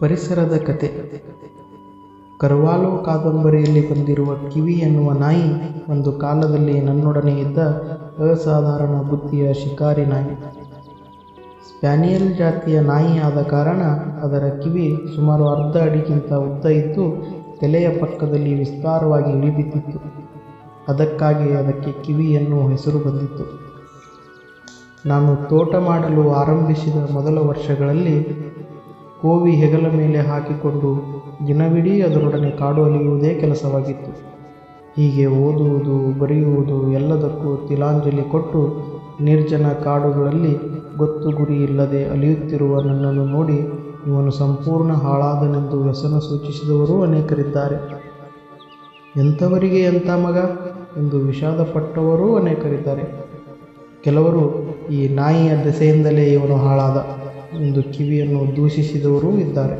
ಪರಿಸರದ ಕತೆ ಕರ್ವಾಲೋ ಕಾದಂಬರಿಯಲ್ಲಿ ಬಂದಿರುವ ಕಿವಿ ಎನ್ನುವ ನಾಯಿ ಒಂದು ಕಾಲದಲ್ಲಿ ನನ್ನೊಡನೆ ಇದ್ದ ಅಸಾಧಾರಣ ಬುದ್ಧಿಯ ಶಿಕಾರಿ ನಾಯಿ ಸ್ಪ್ಯಾನಿಯಲ್ ಜಾತಿಯ ನಾಯಿ ಆದ ಕಾರಣ ಅದರ ಕಿವಿ ಸುಮಾರು ಅರ್ಧ ಅಡಿಗಿಂತ ಉದ್ದ ಇದ್ದು ತಲೆಯ ಪಕ್ಕದಲ್ಲಿ ವಿಸ್ತಾರವಾಗಿ ಇಳಿಬಿದ್ದಿತ್ತು ಅದಕ್ಕಾಗಿ ಅದಕ್ಕೆ ಕಿವಿ ಎನ್ನುವ ಹೆಸರು ಬಂದಿತ್ತು ನಾನು ತೋಟ ಮಾಡಲು ಆರಂಭಿಸಿದ ಮೊದಲ ವರ್ಷಗಳಲ್ಲಿ ಕೋವಿ ಹೆಗಲ ಮೇಲೆ ಹಾಕಿಕೊಂಡು ದಿನವಿಡೀ ಅದರೊಡನೆ ಕಾಡು ಅಲಿಯುವುದೇ ಕೆಲಸವಾಗಿತ್ತು ಹೀಗೆ ಓದುವುದು ಬರೆಯುವುದು ಎಲ್ಲದಕ್ಕೂ ತಿಲಾಂಜಲಿ ಕೊಟ್ಟು ನಿರ್ಜನ ಕಾಡುಗಳಲ್ಲಿ ಗೊತ್ತು ಗುರಿ ಇಲ್ಲದೆ ಅಲಿಯುತ್ತಿರುವ ನನ್ನನ್ನು ನೋಡಿ ಇವನು ಸಂಪೂರ್ಣ ಹಾಳಾದನೆಂದು ವ್ಯಸನ ಸೂಚಿಸಿದವರೂ ಅನೇಕರಿದ್ದಾರೆ ಎಂಥವರಿಗೆ ಎಂಥ ಮಗ ಎಂದು ವಿಷಾದಪಟ್ಟವರೂ ಅನೇಕರಿದ್ದಾರೆ ಕೆಲವರು ಈ ನಾಯಿಯ ದೆಸೆಯಿಂದಲೇ ಇವನು ಹಾಳಾದ ಎಂದು ಕಿವಿಯನ್ನು ದೂಷಿಸಿದವರೂ ಇದ್ದಾರೆ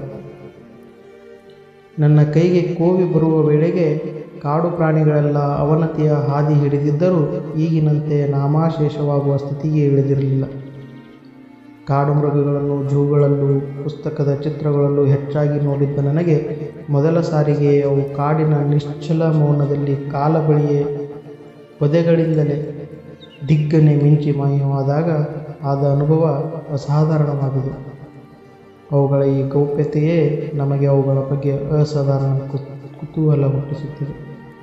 ನನ್ನ ಕೈಗೆ ಕೋವಿ ಬರುವ ವೇಳೆಗೆ ಕಾಡು ಪ್ರಾಣಿಗಳೆಲ್ಲ ಅವನತಿಯ ಹಾದಿ ಹಿಡಿದಿದ್ದರೂ ಈಗಿನಂತೆ ನಾಮಾಶೇಷವಾಗುವ ಸ್ಥಿತಿಗೆ ಇಳಿದಿರಲಿಲ್ಲ ಕಾಡು ಮೃಗಗಳನ್ನು ಜೂಗಳಲ್ಲೂ ಪುಸ್ತಕದ ಚಿತ್ರಗಳಲ್ಲೂ ಹೆಚ್ಚಾಗಿ ನೋಡಿದ್ದ ನನಗೆ ಮೊದಲ ಸಾರಿಗೆ ಅವು ಕಾಡಿನ ನಿಶ್ಚಲ ಮೌನದಲ್ಲಿ ಕಾಲ ಬಳಿಯೇ ಪೊದೆಗಳಿಂದಲೇ ದಿಗ್ಗನೆ ಮಿಂಚಿ ಮಾಯವಾದಾಗ ಆದ ಅನುಭವ ಅಸಾಧಾರಣವಾದುದು ಅವುಗಳ ಈ ಗೌಪ್ಯತೆಯೇ ನಮಗೆ ಅವುಗಳ ಬಗ್ಗೆ ಅಸಾಧಾರಣ ಕು- ಕುತೂಹಲ ಹುಟ್ಟಿಸುತ್ತಿದೆ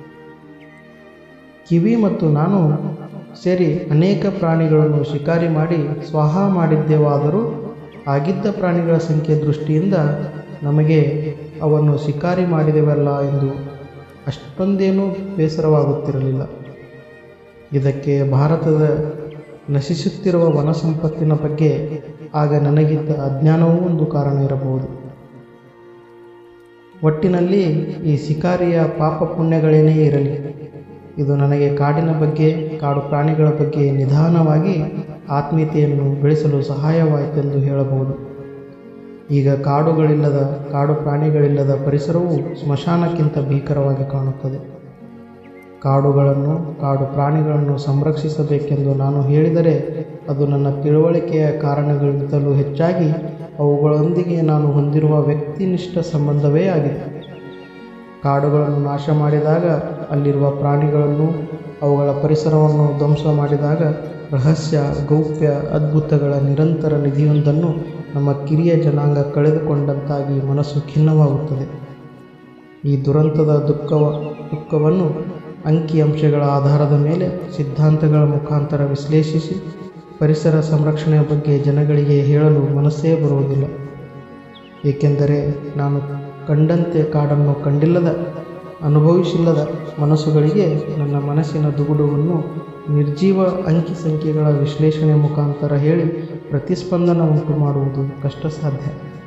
ಕಿವಿ ಮತ್ತು ನಾನು ಸೇರಿ ಅನೇಕ ಪ್ರಾಣಿಗಳನ್ನು ಶಿಕಾರಿ ಮಾಡಿ ಸ್ವಾಹ ಮಾಡಿದ್ದೇವಾದರೂ ಆಗಿದ್ದ ಪ್ರಾಣಿಗಳ ಸಂಖ್ಯೆ ದೃಷ್ಟಿಯಿಂದ ನಮಗೆ ಅವನ್ನು ಶಿಕಾರಿ ಮಾಡಿದೆವಲ್ಲ ಎಂದು ಅಷ್ಟೊಂದೇನೂ ಬೇಸರವಾಗುತ್ತಿರಲಿಲ್ಲ ಇದಕ್ಕೆ ಭಾರತದ ನಶಿಸುತ್ತಿರುವ ವನ ಸಂಪತ್ತಿನ ಬಗ್ಗೆ ಆಗ ನನಗಿದ್ದ ಅಜ್ಞಾನವೂ ಒಂದು ಕಾರಣ ಇರಬಹುದು ಒಟ್ಟಿನಲ್ಲಿ ಈ ಶಿಕಾರಿಯ ಪಾಪ ಪುಣ್ಯಗಳೇನೇ ಇರಲಿ ಇದು ನನಗೆ ಕಾಡಿನ ಬಗ್ಗೆ ಕಾಡು ಪ್ರಾಣಿಗಳ ಬಗ್ಗೆ ನಿಧಾನವಾಗಿ ಆತ್ಮೀಯತೆಯನ್ನು ಬೆಳೆಸಲು ಸಹಾಯವಾಯಿತೆಂದು ಹೇಳಬಹುದು ಈಗ ಕಾಡುಗಳಿಲ್ಲದ ಕಾಡು ಪ್ರಾಣಿಗಳಿಲ್ಲದ ಪರಿಸರವು ಸ್ಮಶಾನಕ್ಕಿಂತ ಭೀಕರವಾಗಿ ಕಾಣುತ್ತದೆ ಕಾಡುಗಳನ್ನು ಕಾಡು ಪ್ರಾಣಿಗಳನ್ನು ಸಂರಕ್ಷಿಸಬೇಕೆಂದು ನಾನು ಹೇಳಿದರೆ ಅದು ನನ್ನ ತಿಳುವಳಿಕೆಯ ಕಾರಣಗಳಿಗಿಂತಲೂ ಹೆಚ್ಚಾಗಿ ಅವುಗಳೊಂದಿಗೆ ನಾನು ಹೊಂದಿರುವ ವ್ಯಕ್ತಿನಿಷ್ಠ ಸಂಬಂಧವೇ ಆಗಿದೆ ಕಾಡುಗಳನ್ನು ನಾಶ ಮಾಡಿದಾಗ ಅಲ್ಲಿರುವ ಪ್ರಾಣಿಗಳನ್ನು ಅವುಗಳ ಪರಿಸರವನ್ನು ಧ್ವಂಸ ಮಾಡಿದಾಗ ರಹಸ್ಯ ಗೌಪ್ಯ ಅದ್ಭುತಗಳ ನಿರಂತರ ನಿಧಿಯೊಂದನ್ನು ನಮ್ಮ ಕಿರಿಯ ಜನಾಂಗ ಕಳೆದುಕೊಂಡಂತಾಗಿ ಮನಸ್ಸು ಖಿನ್ನವಾಗುತ್ತದೆ ಈ ದುರಂತದ ದುಃಖವ ದುಃಖವನ್ನು ಅಂಕಿಅಂಶಗಳ ಆಧಾರದ ಮೇಲೆ ಸಿದ್ಧಾಂತಗಳ ಮುಖಾಂತರ ವಿಶ್ಲೇಷಿಸಿ ಪರಿಸರ ಸಂರಕ್ಷಣೆಯ ಬಗ್ಗೆ ಜನಗಳಿಗೆ ಹೇಳಲು ಮನಸ್ಸೇ ಬರುವುದಿಲ್ಲ ಏಕೆಂದರೆ ನಾನು ಕಂಡಂತೆ ಕಾಡನ್ನು ಕಂಡಿಲ್ಲದ ಅನುಭವಿಸಿಲ್ಲದ ಮನಸ್ಸುಗಳಿಗೆ ನನ್ನ ಮನಸ್ಸಿನ ದುಗುಡವನ್ನು ನಿರ್ಜೀವ ಅಂಕಿ ಸಂಖ್ಯೆಗಳ ವಿಶ್ಲೇಷಣೆ ಮುಖಾಂತರ ಹೇಳಿ ಪ್ರತಿಸ್ಪಂದನ ಉಂಟು ಮಾಡುವುದು ಕಷ್ಟ ಸಾಧ್ಯ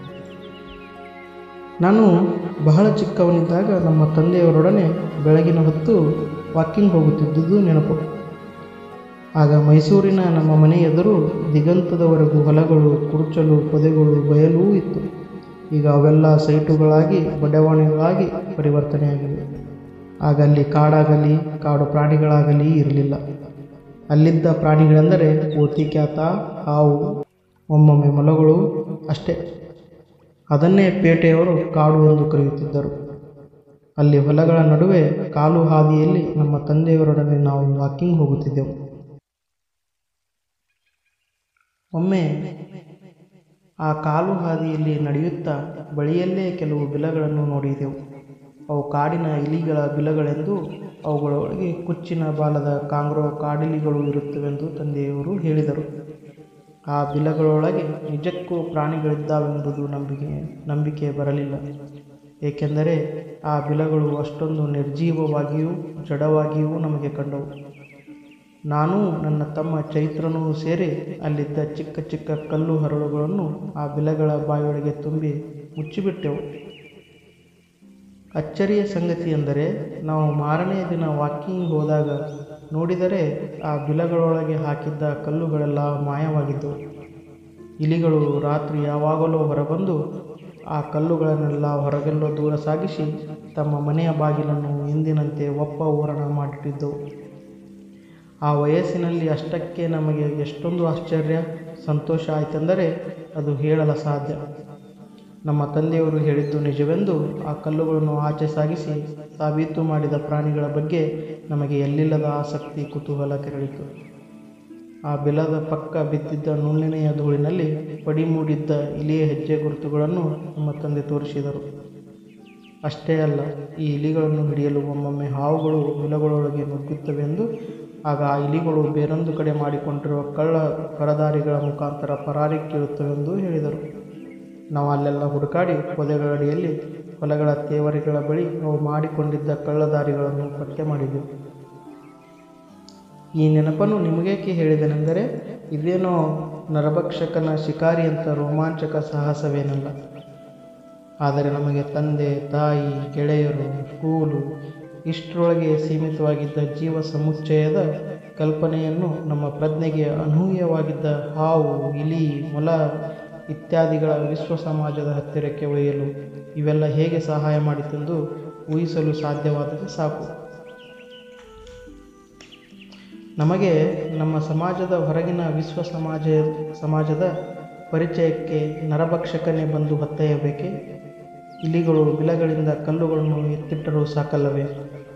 ನಾನು ಬಹಳ ಚಿಕ್ಕವನಿದ್ದಾಗ ನಮ್ಮ ತಂದೆಯವರೊಡನೆ ಬೆಳಗಿನ ಹೊತ್ತು ವಾಕಿಂಗ್ ಹೋಗುತ್ತಿದ್ದುದು ನೆನಪು ಆಗ ಮೈಸೂರಿನ ನಮ್ಮ ಮನೆ ಎದುರು ದಿಗಂತದವರೆಗೂ ಹೊಲಗಳು ಕುರುಚಲು ಪೊದೆಗಳು ಬಯಲೂ ಇತ್ತು ಈಗ ಅವೆಲ್ಲ ಸೈಟುಗಳಾಗಿ ಬಡಾವಣೆಗಳಾಗಿ ಪರಿವರ್ತನೆಯಾಗಿವೆ ಆಗ ಅಲ್ಲಿ ಕಾಡಾಗಲಿ ಕಾಡು ಪ್ರಾಣಿಗಳಾಗಲಿ ಇರಲಿಲ್ಲ ಅಲ್ಲಿದ್ದ ಪ್ರಾಣಿಗಳೆಂದರೆ ಓತಿ ಕ್ಯಾತ ಹಾವು ಒಮ್ಮೊಮ್ಮೆ ಮೊಲಗಳು ಅಷ್ಟೇ ಅದನ್ನೇ ಪೇಟೆಯವರು ಕಾಡು ಎಂದು ಕರೆಯುತ್ತಿದ್ದರು ಅಲ್ಲಿ ಹೊಲಗಳ ನಡುವೆ ಕಾಲು ಹಾದಿಯಲ್ಲಿ ನಮ್ಮ ತಂದೆಯವರೊಡನೆ ನಾವು ವಾಕಿಂಗ್ ಹೋಗುತ್ತಿದ್ದೆವು ಒಮ್ಮೆ ಆ ಕಾಲು ಹಾದಿಯಲ್ಲಿ ನಡೆಯುತ್ತಾ ಬಳಿಯಲ್ಲೇ ಕೆಲವು ಬಿಲಗಳನ್ನು ನೋಡಿದೆವು ಅವು ಕಾಡಿನ ಇಲಿಗಳ ಬಿಲಗಳೆಂದು ಅವುಗಳೊಳಗೆ ಕುಚ್ಚಿನ ಬಾಲದ ಕಾಂಗ್ರೋ ಕಾಡಿಲಿಗಳು ಇರುತ್ತವೆಂದು ತಂದೆಯವರು ಹೇಳಿದರು ಆ ಬಿಲಗಳೊಳಗೆ ನಿಜಕ್ಕೂ ಪ್ರಾಣಿಗಳಿದ್ದಾವೆಂಬುದು ನಂಬಿಕೆ ನಂಬಿಕೆ ಬರಲಿಲ್ಲ ಏಕೆಂದರೆ ಆ ಬಿಲಗಳು ಅಷ್ಟೊಂದು ನಿರ್ಜೀವವಾಗಿಯೂ ಜಡವಾಗಿಯೂ ನಮಗೆ ಕಂಡವು ನಾನು ನನ್ನ ತಮ್ಮ ಚೈತ್ರನೂ ಸೇರಿ ಅಲ್ಲಿದ್ದ ಚಿಕ್ಕ ಚಿಕ್ಕ ಕಲ್ಲು ಹರಳುಗಳನ್ನು ಆ ಬಿಲಗಳ ಬಾಯೊಳಗೆ ತುಂಬಿ ಮುಚ್ಚಿಬಿಟ್ಟೆವು ಅಚ್ಚರಿಯ ಸಂಗತಿ ಎಂದರೆ ನಾವು ಮಾರನೆಯ ದಿನ ವಾಕಿಂಗ್ ಹೋದಾಗ ನೋಡಿದರೆ ಆ ಬಿಲಗಳೊಳಗೆ ಹಾಕಿದ್ದ ಕಲ್ಲುಗಳೆಲ್ಲ ಮಾಯವಾಗಿದ್ದವು ಇಲಿಗಳು ರಾತ್ರಿ ಯಾವಾಗಲೂ ಹೊರಬಂದು ಆ ಕಲ್ಲುಗಳನ್ನೆಲ್ಲ ಹೊರಗೆಲ್ಲೋ ದೂರ ಸಾಗಿಸಿ ತಮ್ಮ ಮನೆಯ ಬಾಗಿಲನ್ನು ಎಂದಿನಂತೆ ಒಪ್ಪ ಓರಣ ಮಾಡಿಟ್ಟಿದ್ದವು ಆ ವಯಸ್ಸಿನಲ್ಲಿ ಅಷ್ಟಕ್ಕೆ ನಮಗೆ ಎಷ್ಟೊಂದು ಆಶ್ಚರ್ಯ ಸಂತೋಷ ಆಯ್ತೆಂದರೆ ಅದು ಹೇಳಲ ಸಾಧ್ಯ ನಮ್ಮ ತಂದೆಯವರು ಹೇಳಿದ್ದು ನಿಜವೆಂದು ಆ ಕಲ್ಲುಗಳನ್ನು ಆಚೆ ಸಾಗಿಸಿ ಸಾಬೀತು ಮಾಡಿದ ಪ್ರಾಣಿಗಳ ಬಗ್ಗೆ ನಮಗೆ ಎಲ್ಲಿಲ್ಲದ ಆಸಕ್ತಿ ಕುತೂಹಲ ಕೆರಳಿತು ಆ ಬಿಲದ ಪಕ್ಕ ಬಿದ್ದಿದ್ದ ನುಣ್ಣಿನೆಯ ಧೂಳಿನಲ್ಲಿ ಪಡಿ ಮೂಡಿದ್ದ ಇಲಿಯ ಹೆಜ್ಜೆ ಗುರುತುಗಳನ್ನು ನಮ್ಮ ತಂದೆ ತೋರಿಸಿದರು ಅಷ್ಟೇ ಅಲ್ಲ ಈ ಇಲಿಗಳನ್ನು ಹಿಡಿಯಲು ಒಮ್ಮೊಮ್ಮೆ ಹಾವುಗಳು ಬಿಲಗಳೊಳಗೆ ನುಗ್ಗುತ್ತವೆಂದು ಆಗ ಆ ಇಲಿಗಳು ಬೇರೊಂದು ಕಡೆ ಮಾಡಿಕೊಂಡಿರುವ ಕಳ್ಳ ಪರದಾರಿಗಳ ಮುಖಾಂತರ ಪರಾರಿಕ್ಕಿರುತ್ತವೆಂದು ಹೇಳಿದರು ನಾವು ಅಲ್ಲೆಲ್ಲ ಹುಡುಕಾಡಿ ಪೊದೆಗಳ ಅಡಿಯಲ್ಲಿ ಹೊಲಗಳ ತೇವರಿಗಳ ಬಳಿ ಅವು ಮಾಡಿಕೊಂಡಿದ್ದ ಕಳ್ಳದಾರಿಗಳನ್ನು ಪತ್ತೆ ಮಾಡಿದೆವು ಈ ನೆನಪನ್ನು ನಿಮಗೇಕೆ ಹೇಳಿದೆನೆಂದರೆ ಇದೇನೋ ನರಭಕ್ಷಕನ ಶಿಕಾರಿ ಅಂತ ರೋಮಾಂಚಕ ಸಾಹಸವೇನಲ್ಲ ಆದರೆ ನಮಗೆ ತಂದೆ ತಾಯಿ ಗೆಳೆಯರು ಸ್ಕೂಲು ಇಷ್ಟರೊಳಗೆ ಸೀಮಿತವಾಗಿದ್ದ ಜೀವ ಸಮುಚ್ಚಯದ ಕಲ್ಪನೆಯನ್ನು ನಮ್ಮ ಪ್ರಜ್ಞೆಗೆ ಅನೂಹ್ಯವಾಗಿದ್ದ ಹಾವು ಇಲಿ ಮೊಲ ಇತ್ಯಾದಿಗಳ ವಿಶ್ವ ಸಮಾಜದ ಹತ್ತಿರಕ್ಕೆ ಒಯ್ಯಲು ಇವೆಲ್ಲ ಹೇಗೆ ಸಹಾಯ ಮಾಡಿತೆಂದು ಊಹಿಸಲು ಸಾಧ್ಯವಾದರೆ ಸಾಕು ನಮಗೆ ನಮ್ಮ ಸಮಾಜದ ಹೊರಗಿನ ವಿಶ್ವ ಸಮಾಜ ಸಮಾಜದ ಪರಿಚಯಕ್ಕೆ ನರಭಕ್ಷಕನೇ ಬಂದು ಹೊತ್ತೊಯ್ಯಬೇಕೆ ಇಲಿಗಳು ಬಿಲಗಳಿಂದ ಕಲ್ಲುಗಳನ್ನು ಎತ್ತಿಟ್ಟರೂ ಸಾಕಲ್ಲವೇ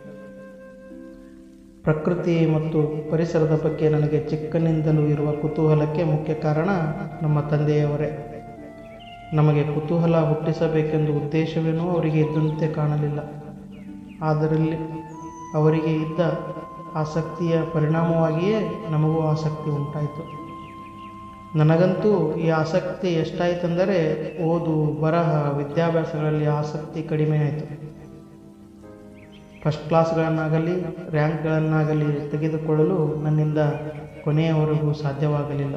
ಪ್ರಕೃತಿ ಮತ್ತು ಪರಿಸರದ ಬಗ್ಗೆ ನನಗೆ ಚಿಕ್ಕನಿಂದಲೂ ಇರುವ ಕುತೂಹಲಕ್ಕೆ ಮುಖ್ಯ ಕಾರಣ ನಮ್ಮ ತಂದೆಯವರೇ ನಮಗೆ ಕುತೂಹಲ ಹುಟ್ಟಿಸಬೇಕೆಂದು ಉದ್ದೇಶವೇನೂ ಅವರಿಗೆ ಇದ್ದಂತೆ ಕಾಣಲಿಲ್ಲ ಅದರಲ್ಲಿ ಅವರಿಗೆ ಇದ್ದ ಆಸಕ್ತಿಯ ಪರಿಣಾಮವಾಗಿಯೇ ನಮಗೂ ಆಸಕ್ತಿ ಉಂಟಾಯಿತು ನನಗಂತೂ ಈ ಆಸಕ್ತಿ ಎಷ್ಟಾಯಿತೆಂದರೆ ಓದು ಬರಹ ವಿದ್ಯಾಭ್ಯಾಸಗಳಲ್ಲಿ ಆಸಕ್ತಿ ಕಡಿಮೆ ಆಯಿತು ಫಸ್ಟ್ ಕ್ಲಾಸ್ಗಳನ್ನಾಗಲಿ ರ್ಯಾಂಕ್ಗಳನ್ನಾಗಲಿ ತೆಗೆದುಕೊಳ್ಳಲು ನನ್ನಿಂದ ಕೊನೆಯವರೆಗೂ ಸಾಧ್ಯವಾಗಲಿಲ್ಲ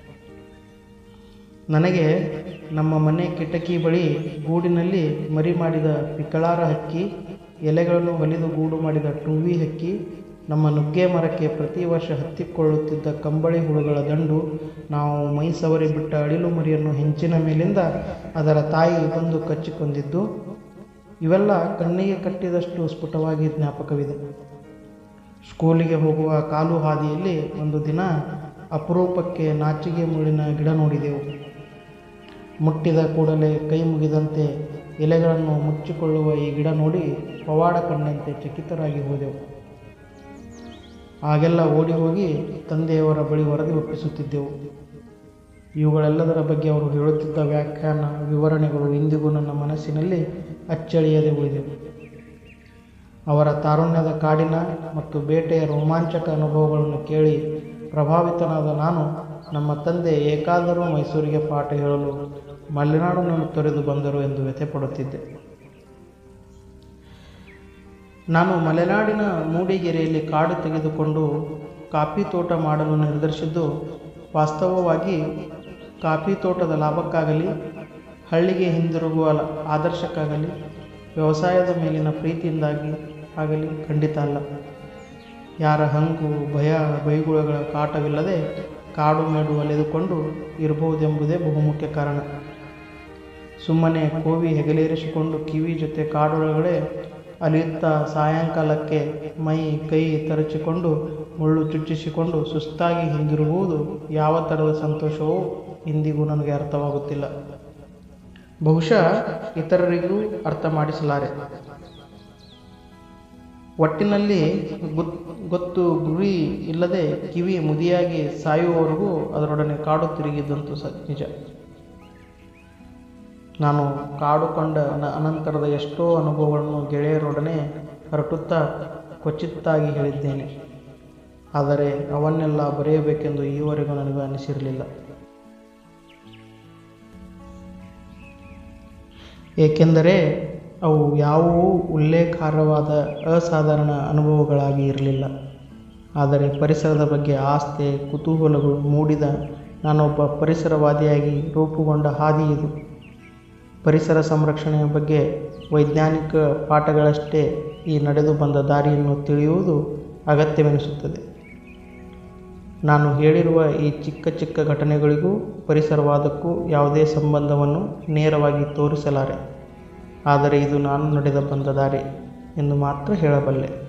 ನನಗೆ ನಮ್ಮ ಮನೆ ಕಿಟಕಿ ಬಳಿ ಗೂಡಿನಲ್ಲಿ ಮರಿ ಮಾಡಿದ ಪಿಕಳಾರ ಹಕ್ಕಿ ಎಲೆಗಳನ್ನು ಹೊಲಿದು ಗೂಡು ಮಾಡಿದ ಟೂವಿ ಹಕ್ಕಿ ನಮ್ಮ ನುಗ್ಗೆ ಮರಕ್ಕೆ ಪ್ರತಿ ವರ್ಷ ಹತ್ತಿಕೊಳ್ಳುತ್ತಿದ್ದ ಕಂಬಳಿ ಹುಳುಗಳ ದಂಡು ನಾವು ಮೈ ಸವರಿ ಬಿಟ್ಟ ಅಳಿಲು ಮರಿಯನ್ನು ಹೆಂಚಿನ ಮೇಲಿಂದ ಅದರ ತಾಯಿ ಬಂದು ಕಚ್ಚಿಕೊಂಡಿದ್ದು ಇವೆಲ್ಲ ಕಣ್ಣಿಗೆ ಕಟ್ಟಿದಷ್ಟು ಸ್ಫುಟವಾಗಿ ಜ್ಞಾಪಕವಿದೆ ಸ್ಕೂಲಿಗೆ ಹೋಗುವ ಕಾಲು ಹಾದಿಯಲ್ಲಿ ಒಂದು ದಿನ ಅಪರೂಪಕ್ಕೆ ನಾಚಿಗೆ ಮುಳ್ಳಿನ ಗಿಡ ನೋಡಿದೆವು ಮುಟ್ಟಿದ ಕೂಡಲೇ ಕೈ ಮುಗಿದಂತೆ ಎಲೆಗಳನ್ನು ಮುಚ್ಚಿಕೊಳ್ಳುವ ಈ ಗಿಡ ನೋಡಿ ಪವಾಡ ಕಂಡಂತೆ ಚಕಿತರಾಗಿ ಹೋದೆವು ಆಗೆಲ್ಲ ಓಡಿ ಹೋಗಿ ತಂದೆಯವರ ಬಳಿ ವರದಿ ಒಪ್ಪಿಸುತ್ತಿದ್ದೆವು ಇವುಗಳೆಲ್ಲದರ ಬಗ್ಗೆ ಅವರು ಹೇಳುತ್ತಿದ್ದ ವ್ಯಾಖ್ಯಾನ ವಿವರಣೆಗಳು ಇಂದಿಗೂ ನನ್ನ ಮನಸ್ಸಿನಲ್ಲಿ ಅಚ್ಚಳಿಯದೆ ಉಳಿದೆವು ಅವರ ತಾರುಣ್ಯದ ಕಾಡಿನ ಮತ್ತು ಬೇಟೆಯ ರೋಮಾಂಚಕ ಅನುಭವಗಳನ್ನು ಕೇಳಿ ಪ್ರಭಾವಿತನಾದ ನಾನು ನಮ್ಮ ತಂದೆ ಏಕಾದರೂ ಮೈಸೂರಿಗೆ ಪಾಠ ಹೇಳಲು ಮಲೆನಾಡನ್ನು ತೊರೆದು ಬಂದರು ಎಂದು ವ್ಯಥೆಪಡುತ್ತಿದ್ದೆ ನಾನು ಮಲೆನಾಡಿನ ಮೂಡಿಗೆರೆಯಲ್ಲಿ ಕಾಡು ತೆಗೆದುಕೊಂಡು ಕಾಫಿ ತೋಟ ಮಾಡಲು ನಿರ್ಧರಿಸಿದ್ದು ವಾಸ್ತವವಾಗಿ ಕಾಫಿ ತೋಟದ ಲಾಭಕ್ಕಾಗಲಿ ಹಳ್ಳಿಗೆ ಹಿಂದಿರುಗುವ ಆದರ್ಶಕ್ಕಾಗಲಿ ವ್ಯವಸಾಯದ ಮೇಲಿನ ಪ್ರೀತಿಯಿಂದಾಗಿ ಆಗಲಿ ಖಂಡಿತ ಅಲ್ಲ ಯಾರ ಹಂಗು ಭಯ ಬೈಗುಳಗಳ ಕಾಟವಿಲ್ಲದೆ ಕಾಡು ಮೇಡು ಅಲೆದುಕೊಂಡು ಇರಬಹುದೆಂಬುದೇ ಬಹುಮುಖ್ಯ ಕಾರಣ ಸುಮ್ಮನೆ ಕೋವಿ ಹೆಗಲೇರಿಸಿಕೊಂಡು ಕಿವಿ ಜೊತೆ ಕಾಡೊಳಗಡೆ ಅಲಿಯುತ್ತಾ ಸಾಯಂಕಾಲಕ್ಕೆ ಮೈ ಕೈ ತರಚಿಕೊಂಡು ಮುಳ್ಳು ಚುಚ್ಚಿಸಿಕೊಂಡು ಸುಸ್ತಾಗಿ ಹಿಂದಿರುಗುವುದು ಯಾವ ಥರದ ಸಂತೋಷವೋ ಇಂದಿಗೂ ನನಗೆ ಅರ್ಥವಾಗುತ್ತಿಲ್ಲ ಬಹುಶಃ ಇತರರಿಗೂ ಅರ್ಥ ಮಾಡಿಸಲಾರೆ ಒಟ್ಟಿನಲ್ಲಿ ಗೊತ್ ಗೊತ್ತು ಗುರಿ ಇಲ್ಲದೆ ಕಿವಿ ಮುದಿಯಾಗಿ ಸಾಯುವವರೆಗೂ ಅದರೊಡನೆ ಕಾಡು ತಿರುಗಿದ್ದಂತೂ ಸ ನಿಜ ನಾನು ಕಾಡು ಕಂಡ ಅನ ಅನಂತರದ ಎಷ್ಟೋ ಅನುಭವಗಳನ್ನು ಗೆಳೆಯರೊಡನೆ ಹೊರಟುತ್ತಾ ಕ್ವಚಿತ್ತಾಗಿ ಹೇಳಿದ್ದೇನೆ ಆದರೆ ಅವನ್ನೆಲ್ಲ ಬರೆಯಬೇಕೆಂದು ಈವರೆಗೂ ನನಗೆ ಅನಿಸಿರಲಿಲ್ಲ ಏಕೆಂದರೆ ಅವು ಯಾವುವೂ ಉಲ್ಲೇಖಾರ್ಹವಾದ ಅಸಾಧಾರಣ ಅನುಭವಗಳಾಗಿ ಇರಲಿಲ್ಲ ಆದರೆ ಪರಿಸರದ ಬಗ್ಗೆ ಆಸ್ತೆ ಕುತೂಹಲಗಳು ಮೂಡಿದ ನಾನೊಬ್ಬ ಪರಿಸರವಾದಿಯಾಗಿ ರೂಪುಗೊಂಡ ಹಾದಿ ಇದು ಪರಿಸರ ಸಂರಕ್ಷಣೆಯ ಬಗ್ಗೆ ವೈಜ್ಞಾನಿಕ ಪಾಠಗಳಷ್ಟೇ ಈ ನಡೆದು ಬಂದ ದಾರಿಯನ್ನು ತಿಳಿಯುವುದು ಅಗತ್ಯವೆನಿಸುತ್ತದೆ ನಾನು ಹೇಳಿರುವ ಈ ಚಿಕ್ಕ ಚಿಕ್ಕ ಘಟನೆಗಳಿಗೂ ಪರಿಸರವಾದಕ್ಕೂ ಯಾವುದೇ ಸಂಬಂಧವನ್ನು ನೇರವಾಗಿ ತೋರಿಸಲಾರೆ ಆದರೆ ಇದು ನಾನು ನಡೆದ ಬಂದ ದಾರಿ ಎಂದು ಮಾತ್ರ ಹೇಳಬಲ್ಲೆ